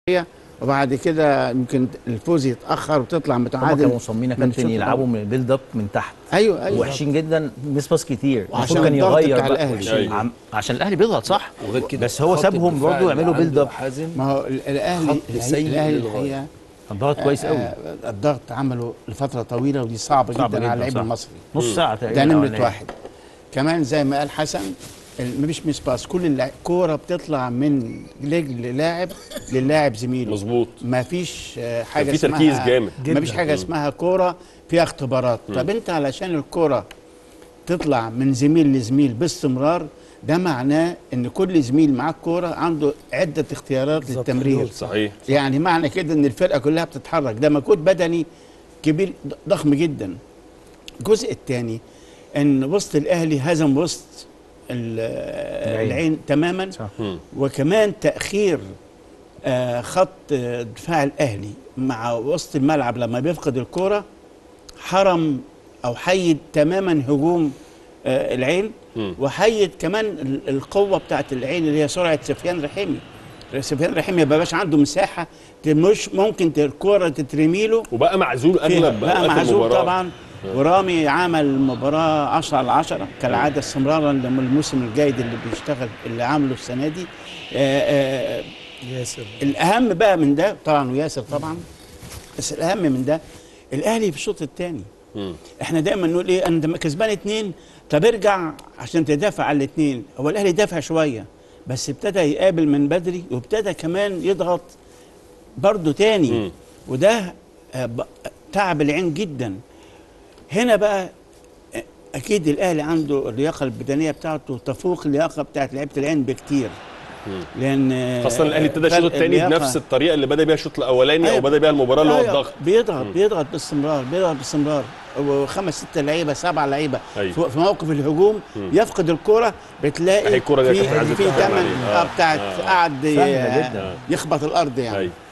وبعد كده يمكن الفوز يتاخر وتطلع هم متعادل كانوا مصممين يا من كابتن الشوط يلعبوا الأول. من البيلد اب من تحت ايوه ايوه وحشين جدا مس باس كتير وعشان المفروض كان الضغط يغير بتاع بقى. الأهلي. أيوة. عم- عشان الاهلي بيضغط صح وغير كده بس هو خط سابهم الدفاع برضه يعملوا اللي بيلد اب عنده حازم ما هو ال- الاهلي خط سيء الاهلي للغاية. الحقيقه ضغط كويس قوي آه، الضغط عمله لفتره طويله ودي صعبه صعبة جدا جداً، على اللعيب صح. المصري نص ساعه تقريبا ده نمره الأولانية. واحد كمان زي ما قال حسن ال- مش مش باس كل اللع- كوره بتطلع من رجل لاعب للاعب زميله مظبوط ما فيش آه، حاجه في اسمها تركيز جامد. ما فيش حاجه اسمها كوره فيها اختبارات طب انت علشان الكوره تطلع من زميل لزميل باستمرار ده معناه ان كل زميل معاه كوره عنده عده اختيارات للتمرير صحيح يعني معنى كده ان الفرقه كلها بتتحرك ده مجهود بدني كبير ضخم جدا الجزء الثاني ان وسط الاهلي هزم وسط ال- العين. العين تماما صح. مم. وكمان تاخير آه، خط آه، دفاع الاهلي مع وسط الملعب لما بيفقد الكوره حرم او حيد تماما هجوم آه، العين مم. وحيد كمان ال- القوه بتاعت العين اللي هي سرعه سفيان رحيمي سفيان رحيمي ما بقاش عنده مساحه ت- مش ممكن ت- الكوره تترمي له وبقى معزول فيها. اغلب بقى أوقات معزول المباراة. طبعا ورامي عمل مباراه 10 على 10 كالعاده استمرارا للموسم الجيد اللي بيشتغل اللي عامله السنه دي آه، آه، ياسر الاهم بقى من ده طبعا وياسر طبعا بس الاهم من ده الاهلي في الشوط الثاني مم. احنا دايما نقول ايه انا لما كسبان اتنين طب ارجع عشان تدافع على الاتنين هو الاهلي دافع شويه بس ابتدى يقابل من بدري وابتدى كمان يضغط برضه تاني مم. وده آه، ب- تعب العين جدا هنا بقى آه، اكيد الاهلي عنده اللياقه البدنيه بتاعته تفوق اللياقه بتاعت لعيبه العين بكتير لان آه، خاصة الاهلي ابتدى الشوط فرق الثاني اللياقة- بنفس الطريقة اللي بدأ بيها الشوط الأولاني أيوة. أو بدأ بيها المباراة اللي هو أيوة، الضغط بيضغط بيضغط باستمرار بيضغط باستمرار وخمس ست لعيبه سبع لعيبه أيوة. في في موقف الهجوم يفقد الكرة بتلاقي أهي الكرة دي في كانت عايزة في تتكلم ثمن عليها. آه. بتاعت آه. قعد ي- سهلة جدا. يخبط الارض يعني أيوة.